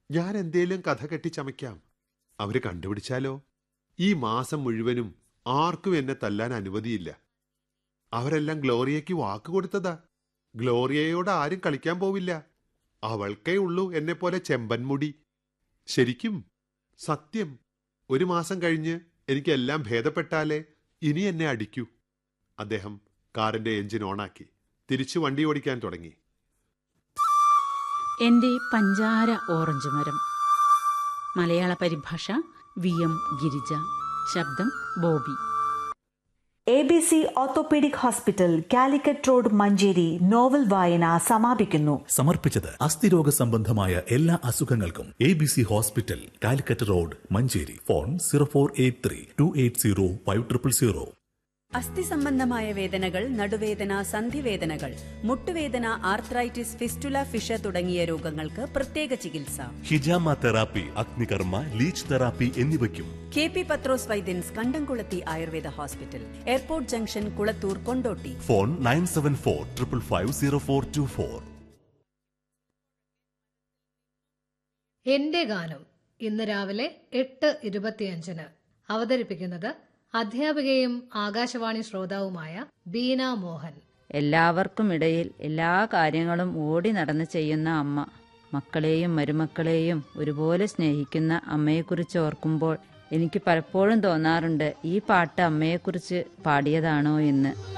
ഞാൻ എന്തേലും കഥ കെട്ടിച്ചമയ്ക്കാം അവര് കണ്ടുപിടിച്ചാലോ ഈ മാസം മുഴുവനും ആർക്കും എന്നെ തല്ലാൻ അനുമതിയില്ല അവരെല്ലാം ഗ്ലോറിയയ്ക്ക് വാക്ക് കൊടുത്തതാ ഗ്ലോറിയയോട് ആരും കളിക്കാൻ പോവില്ല അവൾക്കേ ഉള്ളൂ എന്നെപ്പോലെ ചെമ്പൻമുടി ശരിക്കും സത്യം ഒരു മാസം കഴിഞ്ഞ് എനിക്കെല്ലാം ഭേദപ്പെട്ടാലേ ഇനി എന്നെ അടിക്കൂ അദ്ദേഹം കാറിന്റെ എഞ്ചിൻ ഓണാക്കി തിരിച്ചു വണ്ടി ഓടിക്കാൻ തുടങ്ങി എന്റെ പഞ്ചാര ഓറഞ്ച് മരം മലയാള പരിഭാഷ വി എം ഗിരിജ ശബ്ദം Bobby A B C orthopaedic hospital Calicut road Manjeri novel വായന സമാപിക്കുന്നു സമർപ്പിച്ചത് അസ്ഥിരോഗ സംബന്ധമായ എല്ലാ അസുഖങ്ങൾക്കും A B C hospital Calicut road Manjeri phone zero four eight three two eight zero five triple zero അസ്ഥി സംബന്ധമായ വേദനകൾ നടുവേദന സന്ധിവേദനകൾ മുട്ടുവേദന ആർത്രൈറ്റിസ് ഫിസ്റ്റുല ഫിഷ തുടങ്ങിയ രോഗങ്ങൾക്ക് പ്രത്യേക ചികിത്സ ഹിജാമ തെറാപ്പി അഗ്നികർമ്മ ലീച്ച് തെറാപ്പി എന്നിവയ്ക്കും K P Pathrose Vaidyans Kandamkulathy Ayurveda hospital airport junction Kulathur Kondotty phone nine seven four triple five zero four two four എന്റെ ഗാനം ഇന്ന് രാവിലെ എട്ട് ഇരുപത്തിയഞ്ചിന് അവതരിപ്പിക്കുന്നത് അധ്യാപികയും ആകാശവാണി ശ്രോതാവുമായ ബീന മോഹൻ എല്ലാവർക്കും ഇടയിൽ എല്ലാ കാര്യങ്ങളും ഓടി നടന്ന് ചെയ്യുന്ന അമ്മ മക്കളെയും മരുമക്കളെയും ഒരുപോലെ സ്നേഹിക്കുന്ന അമ്മയെക്കുറിച്ച് ഓർക്കുമ്പോൾ എനിക്ക് പലപ്പോഴും തോന്നാറുണ്ട് ഈ പാട്ട് അമ്മയെക്കുറിച്ച് പാടിയതാണോ എന്ന്